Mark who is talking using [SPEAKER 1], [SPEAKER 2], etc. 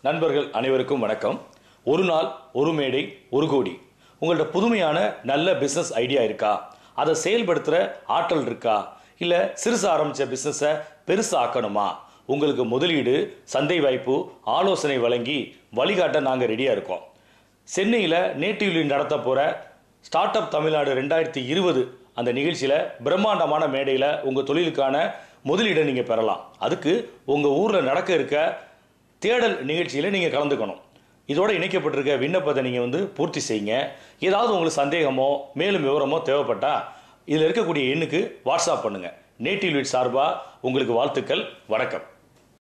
[SPEAKER 1] நண்பர்கள் அனைவருக்கும் வணக்கம் ஒரு நாள் ஒரு மேடை ஒரு கோடி உங்கள்ட்ட புதுமையான நல்ல பிஸ்னஸ் ஐடியா இருக்கா அதை செயல்படுத்துகிற ஆற்றல் இருக்கா இல்லை சிறுசு ஆரம்பித்த பிஸ்னஸை பெருசு ஆக்கணுமா உங்களுக்கு முதலீடு சந்தை வாய்ப்பு ஆலோசனை வழங்கி வழிகாட்ட நாங்கள் ரெடியாக இருக்கோம் சென்னையில் நேட்டிவ்லி நடத்த போகிற ஸ்டார்ட் அப் தமிழ்நாடு ரெண்டாயிரத்தி இருபது அந்த நிகழ்ச்சியில் பிரம்மாண்டமான மேடையில் உங்கள் தொழிலுக்கான முதலீடை நீங்கள் பெறலாம் அதுக்கு உங்கள் ஊரில் நடக்க இருக்க தேடல் நிகழ்ச்சியில் நீங்கள் கலந்துக்கணும் இதோட இணைக்கப்பட்டிருக்க விண்ணப்பத்தை நீங்கள் வந்து பூர்த்தி செய்யுங்க ஏதாவது உங்களுக்கு சந்தேகமோ மேலும் விவரமோ தேவைப்பட்டா இதில் இருக்கக்கூடிய எண்ணுக்கு வாட்ஸ்அப் பண்ணுங்கள் நேட்டிவ் வீட் சார்பாக உங்களுக்கு வாழ்த்துக்கள் வணக்கம்